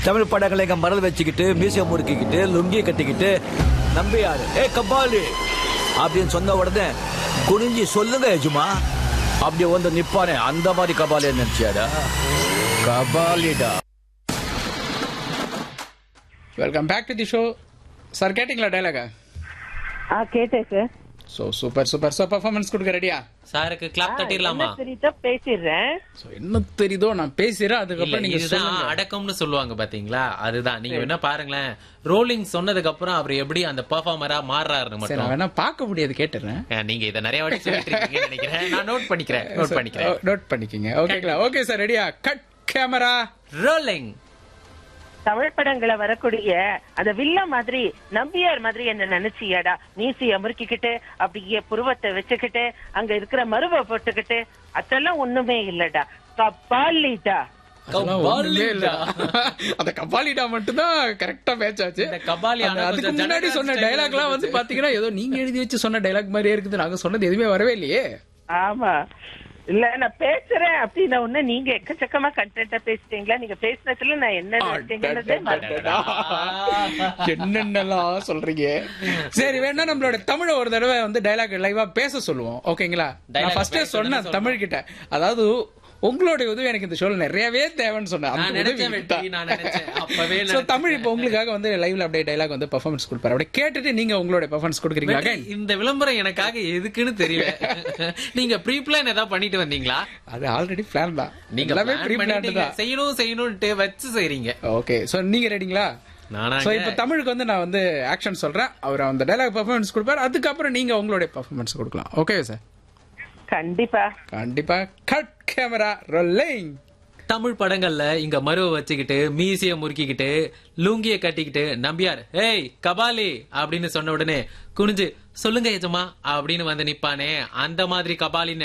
தமிழ் படங்களை எங்க மரல் வச்சுக்கிட்டு மியூசியம் முறுக்கிக்கிட்டு லுங்கி கட்டிக்கிட்டு நம்பியாரு ஏ கபாலி அப்படின்னு சொன்ன உடனே குனிஞ்சி சொல்லுங்க எஜுமா அப்படி வந்து நிப்பானே அந்த மாதிரி கபாலி நினைச்சியாடா கபாலிடா welcome back to the show sir கேட்டிங்களா டைலாக ஆ கேட்டேன் sir so super super so performance கொடுக்க ரெடியா சாருக்கு கிளாப் தட்டிடலாமா என்ன தெரியுதோ பேசிடுறேன் ஸோ என்ன தெரியுதோ நான் பேசுறேன் இல்ல அதுக்கப்புறம் நீங்க இதுதான் சொல்லுங்க அடக்கம்னு சொல்லுவாங்க பாத்தீங்களா அதுதான் நீங்க என்ன பாருங்களேன் ரோலிங் சொன்னதுக்கு அப்புறம் அவர் எப்படி அந்த பெர்ஃபார்மரா மாறுறாருன்னு சரி நான் மட்டும் வேணா பார்க்க முடியாது கேட்டுறேன் ஏன், நீங்க இதை நிறைய வாட்டி சொல்லிட்டு இருக்கீங்கன்னு நினைக்கிறேன் நான் நோட் பண்ணிக்கிறேன் நோட் பண்ணிக்கிறேன் நோட் பண்ணிக்கங்க ஓகேங்களா ஓகே சார் ரெடியா கட் கேமரா ரோலிங் தமிழ் படங்களை வரக்கூடிய அந்த வில்ல மாதிரி நம்பியார் மாதிரி என்ன நினைச்சியாடா மீசிய முறுக்கிக்கிட்டு அப்படியே புருவத்தை வச்சுக்கிட்டு அங்க இருக்கிற மருவை போட்டுக்கிட்டு அதெல்லாம் ஒண்ணுமே இல்லடா கப்பாலிடா அதெல்லாம் ஒண்ணுமே இல்ல அந்த கபாலிடா மட்டும் தான் கரெக்டா மேட்ச் ஆச்சு இந்த கபாலி ஆனா அந்த- அதுக்கு கொஞ்சம் முன்னாடி ஜனநாயக சொன்ன style டைலாக் எல்லாம் வந்து இருந்துச்சு. பாத்தீங்கன்னா ஏதோ நீங்க எழுதி வச்சு சொன்ன டைலாக் மாதிரியே இருக்குது நாங்க சொன்னது எதுவுமே வரவே இல்லையே ஆமா இல்ல நான் பேசுறேன் அப்படின்ன உடனே நீங்க எக்கச்சக்கமா கண்டென்ட்டா பேசிட்டீங்களா நீங்க பேசினதுல நான் என்ன நினைச்சீங்கன்னதே மறந்துட்டேன். என்னென்னலாம் சொல்றீங்க சரி வேணா நம்மளோட தமிழ ஒரு தடவை வந்து டைலாக் லைவா பேச சொல்லுவோம் ஓகேங்களா நான் Dialogue ஃபர்ஸ்டே பேச சொன்னேன் சொல்லுங்க. தமிழ் கிட்ட அதாவது உங்களுடைய உதவி எனக்கு இந்த ஷோல நிறையவே தேவைன்னு சொன்னேன் அந்த நான் உதவி நினைச்சேன் கிட்ட. வெற்றி, நான் நினைச்சேன். அப்பவே So, நினைச்சேன். தமிழ் இப்போ உங்களுக்காக வந்து லைவ்ல அப்படியே டைலாக் வந்து பெர்ஃபார்மன்ஸ் கொடுப்பாரு அப்படியே கேட்டுட்டு நீங்க உங்களுடைய பெர்ஃபார்மன்ஸ் கொடுக்குறீங்களா வெற்றி, இந்த விளம்பரம் எனக்காக எதுக்குன்னு தெரியல நீங்க ப்ரீ பிளான் ஏதாவது பண்ணிட்டு வந்தீங்களா அது ஆல்ரெடி பிளான் தான் நீங்க எல்லாமே plan ப்ரீ பிளான் பண்ணிட்டீங்க. தான் செய்யணும் செய்யணும்ட்டு வச்சு செய்றீங்க ஓகே சோ நீங்க ரெடிங்களா நானாங்க? சோ இப்போ தமிழுக்கு வந்து நான் வந்து ஆக்ஷன் சொல்றேன் அவர் அந்த டைலாக் பெர்ஃபார்மன்ஸ் கொடுப்பாரு அதுக்கப்புறம் நீங்க உங்களுடைய பெர்ஃபார்மன்ஸ் கொடுக்கலாம் ஓகே சார் கண்டிப்பா கண்டிப்பா கட் கேமரா ரோலிங் தமிழ் படங்கள்ல இங்க மருவை வச்சுக்கிட்டு மீசிய முறுக்கிக்கிட்டு லுங்கிய கட்டிக்கிட்டு நம்பியார் ஏய் கபாலி அப்படின்னு சொன்ன உடனே குனிஞ்சு சொல்லுங்க எஜமா அப்படின்னு வந்து நிப்பானே அந்த மாதிரி கபாலின்னு